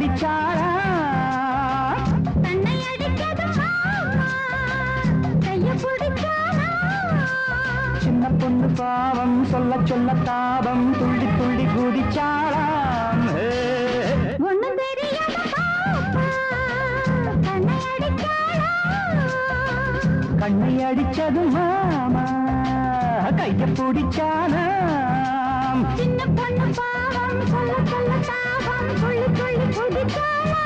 அடிச்சாளா கண்ணை அடிச்சது மாமா கைய பிடிச்சானா சின்ன பொண்ணு பாவம் சொல்ல சொல்ல தாபம் துள்ளி துள்ளி குதிச்சாளாம் ஏ. ஒண்ணும் தெரியாத பாப்பா கண்ணை அடிச்சாளா கண்ணை அடிச்சது மாமா கைய பிடிச்சானாம் சின்ன பொண்ணு பாவம் சொல்ல சொல்ல தாவம் துள்ளி துள்ளி குதிச்சாளா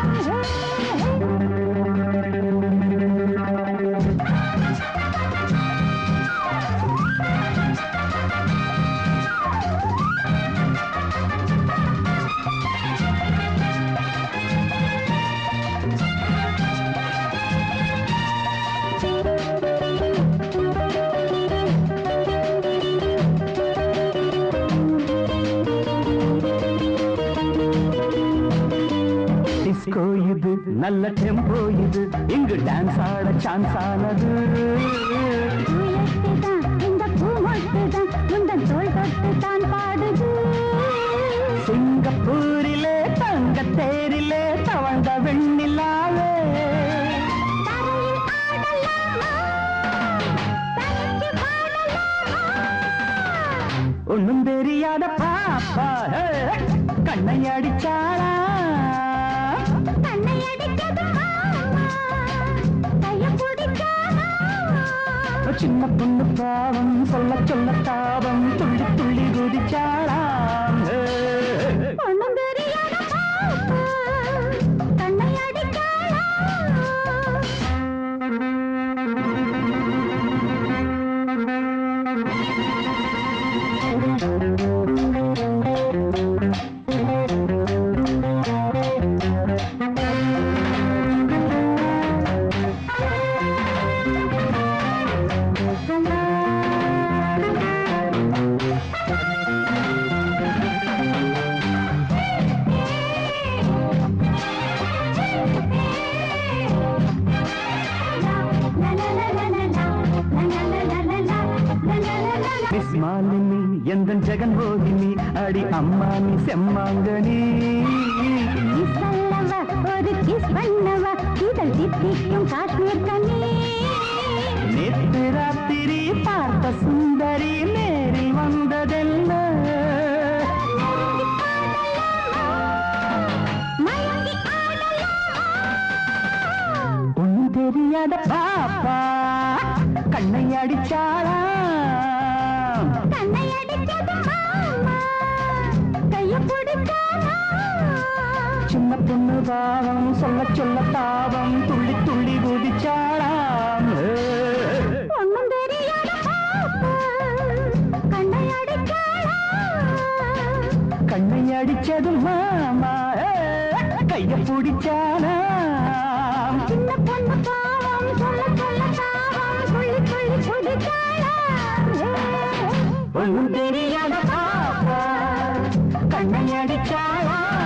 டிஸ்கோ இது நல்ல டெம்போ இது இங்கு டான்ஸ் ஆட சான்ஸ் ஆனது உயர்த்துதான் இந்த பூமொட்டுதான் உந்தன் தோள் தொட்டு தான் பாடுது சிங்கப்பூரிலே தங்க தேரிலே தவழ்ந்த வெண்ணிலாவே தரையில் ஆடலாமா தனிச்சு பாடலாமா ஒண்ணும் தெரியாத பாப்பா ஹே, கண்ணை அடிச்சாளா கண்ணை அடிச்சது மாமா கைய பிடிச்சானா சின்ன பொண்ணு பாவம் சொல்ல சொல்ல தாபம் துள்ளி துள்ளி குதிச்சாளாம் ஹே. ஒண்ணும் தெரியாத பாப்பா கண்ணை அடிச்சாளா மிஸ் மாலினி எந்த ஜெகன் மோகினி அடி அம்மா நீ செம்மாங்கனி ஒரு கிஸ் பண்ணவா இதழ் தித்திக்கும் காஷ்மீர் கனி நேற்று ராத்திரி பார்த்த சுந்தரி நேரில் வந்ததெல்ல மயங்கி ஆடலாமா ஒன்னும் தெரியாத பாப்பா கண்ணை அடிச்சாளா கண்ணை அடிச்சது மாமா கைய பிடிச்சானா சின்ன பொண்ணு பாவம் சொல்ல சொல்ல தாவம் துள்ளி துள்ளி குதிச்சாளாம் ஏ. ஒண்ணும் தெரியாத பாப்பா கண்ணை அடிச்சாளா கண்ணை அடிச்சது மாமா ஏ. கைய பிடிச்சானாம் சின்ன பொண்ணு பாவம் சொல்ல சொல்ல தாவம் துள்ளி துள்ளி குதிச்சாளா ஒன்னும் தெரியாத பாப்பா கண்ணை அடிச்சாளா